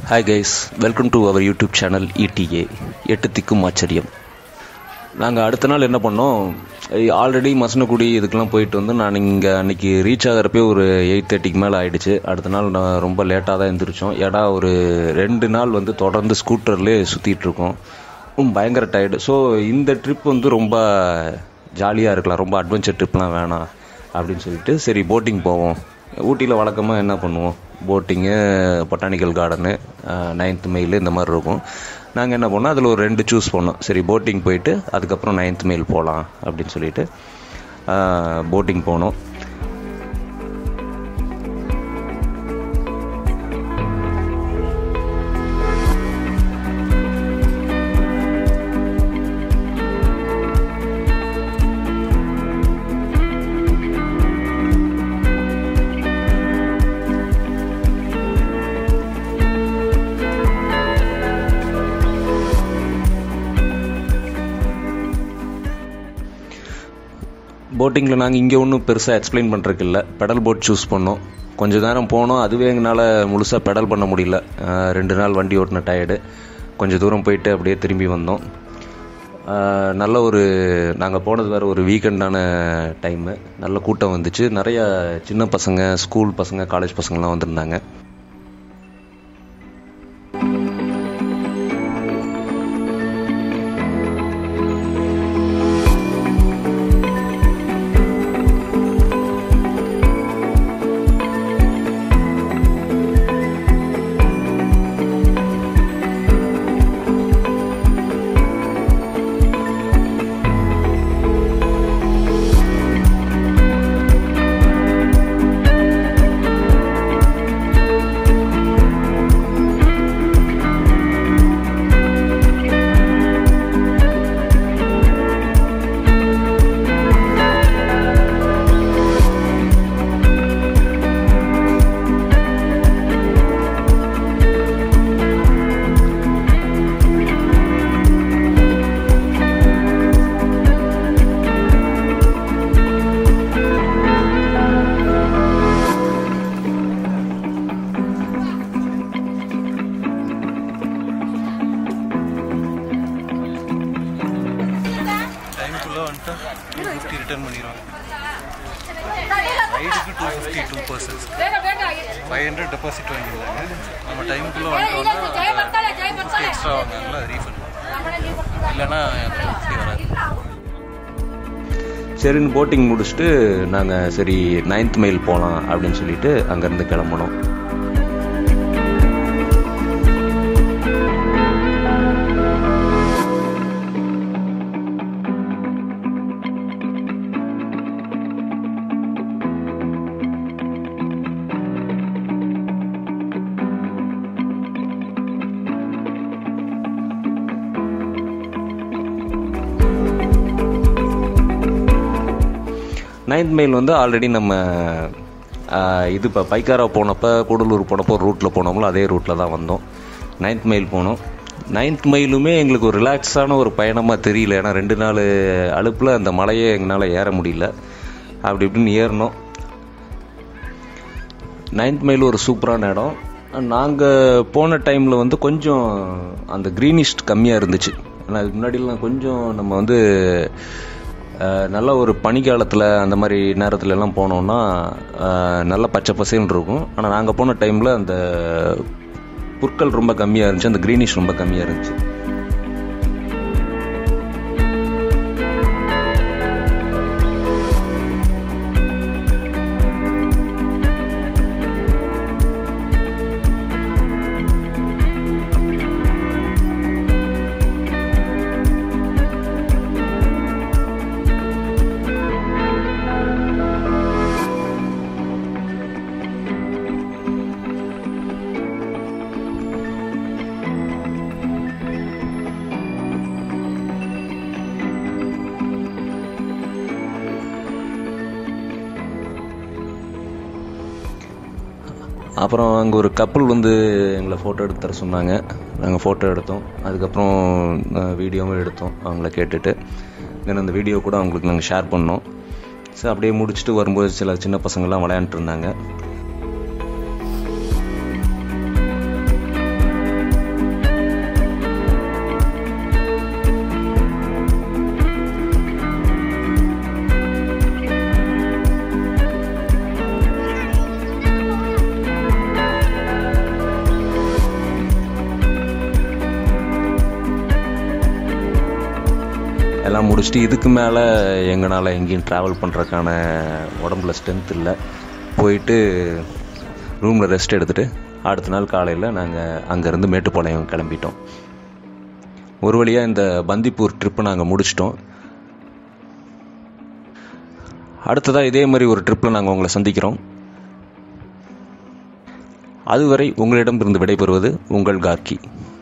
hi guys welcome to our YouTube channel ETA எட்டு திக்கும் ஆச்சரியம் நாங்கள் அடுத்த நாள் என்ன பண்ணோம் ஆல்ரெடி மசனக்குடி இதுக்கெல்லாம் போயிட்டு வந்து நான் இங்கே அன்றைக்கி ரீச் ஆகிறப்பே ஒரு எயிட் தேர்ட்டிக்கு மேலே ஆயிடுச்சு அடுத்த நாள் நான் ரொம்ப லேட்டாக தான் எழுந்திரிச்சோம் ஏடா ஒரு ரெண்டு நாள் வந்து தொடர்ந்து ஸ்கூட்டர்லேயே சுற்றிட்டு இருக்கோம் ரொம்ப பயங்கர டயர்டு ஸோ இந்த ட்ரிப் வந்து ரொம்ப ஜாலியாக இருக்கலாம் ரொம்ப அட்வென்ச்சர் ட்ரிப்லாம் வேணாம் அப்படின்னு சொல்லிட்டு சரி போட்டிங் போவோம் ஊட்டியில் வழக்கமாக என்ன பண்ணுவோம் boating botanical garden ninth mile இந்த மாதிரி இருக்கும் நாங்கள் என்ன பண்ணோம் அதில் ஒரு ரெண்டு சூஸ் பண்ணோம் சரி போட்டிங் போயிட்டு அதுக்கப்புறம் நைன்த் மெயில் போகலாம் அப்படின்னு சொல்லிட்டு போட்டிங் போனோம் போட்டிங்கில் நாங்கள் இங்கே ஒன்றும் பெருசாக எக்ஸ்பிளைன் பண்ணுறதுக்கு இல்லை பெடல் போட் சூஸ் பண்ணோம் கொஞ்ச நேரம் போனோம் அதுவே எங்களால் முழுசாக பெடல் பண்ண முடியல அஹ் ரெண்டு நாள் வண்டி ஓட்டின டயர்டு கொஞ்சம் தூரம் போயிட்டு அப்படியே திரும்பி வந்தோம் அஹ் நல்ல ஒரு நாங்கள் போனது வேறு ஒரு வீக்கெண்டான டைமு நல்ல கூட்டம் வந்துச்சு நிறைய சின்ன பசங்க ஸ்கூல் பசங்க காலேஜ் பசங்கள்லாம் வந்திருந்தாங்க டைமுக்குள்ளே வந்துட்டு டூ ஃபிஃப்டி ரிட்டர்ன் பண்ணிடுவாங்க ரைடுக்கு two fifty two persons five hundred deposit வாங்கியிருந்தாங்க நம்ம டைமுக்குள்ளே வந்துட்டோம்னா ஃபிஃப்டி எக்ஸ்ட்ரா வாங்கினாங்களா ரீஃபண்ட் இல்லைன்னா ஃபிஃப்டி வராது சரின்னு போட்டிங் முடிச்சுட்டு நாங்கள் சரி நைன்த் மைல் போகலாம் அப்படின்னு சொல்லிட்டு அங்கேருந்து கிளம்புனோம் நைன்த் மைல் வந்து ஆல்ரெடி நம்ம ஆஹ், இது இப்போ பைக்காரா போனப்போ கூடலூர் போனப்போ ரூட்டில் போனோம்ல அதே ரூட்டில் தான் வந்தோம் நைன்த் மைல் போனோம் நைன்த் மைலுமே எங்களுக்கு ஒரு ரிலாக்ஸான ஒரு பயணமாக தெரியல ஏன்னா ரெண்டு நாள் அலுப்பில் அந்த மலையை எங்களால் ஏற முடியல அப்படி இப்படின்னு ஏறினோம் நைன்த் மைல் ஒரு சூப்பரான இடம் நாங்கள் போன டைமில் வந்து கொஞ்சம் அந்த க்ரீனிஸ்ட் கம்மியாக இருந்துச்சு ஆனால் அதுக்கு முன்னாடிலாம் கொஞ்சம் நம்ம வந்து அஹ், நல்ல ஒரு பனிக்காலத்தில் அந்த மாதிரி நேரத்துல எல்லாம் போனோம்னா அஹ், நல்ல பச்சை பசேல்னு இருக்கும் ஆனால் நாங்கள் போன டைமில் அந்த புற்கள் ரொம்ப கம்மியாக இருந்துச்சு அந்த க்ரீனிஷ் ரொம்ப கம்மியாக இருந்துச்சு அப்புறம் அங்கே ஒரு கப்பல் வந்து எங்களை ஃபோட்டோ எடுத்து தர சொன்னாங்க நாங்கள் ஃபோட்டோ எடுத்தோம் அதுக்கப்புறம் வீடியோவும் எடுத்தோம் அவங்கள கேட்டுட்டு தென் அந்த வீடியோ கூட அவங்களுக்கு நாங்கள் ஷேர் பண்ணோம் ஸோ அப்படியே முடிச்சுட்டு வரும்போது சில சின்ன பசங்கள்லாம் விளையாண்டுட்டு இருந்தாங்க எல்லாம் முடிச்சுட்டு இதுக்கு மேலே எங்களால் எங்கேயும் ட்ராவல் பண்ணுறதுக்கான உடம்புல ஸ்ட்ரென்த் இல்லை போயிட்டு ரூமில் ரெஸ்ட் எடுத்துகிட்டு அடுத்த நாள் காலையில் நாங்கள் அங்கேருந்து மேட்டுப்பாளையம் கிளம்பிட்டோம் ஒரு வழியாக இந்த பந்திப்பூர் ட்ரிப்பை நாங்கள் முடிச்சிட்டோம் அடுத்ததாக இதே மாதிரி ஒரு ட்ரிப்பில் நாங்கள் உங்களை சந்திக்கிறோம் அதுவரை உங்களிடம் இருந்து விடைபெறுவது உங்கள் கார்கி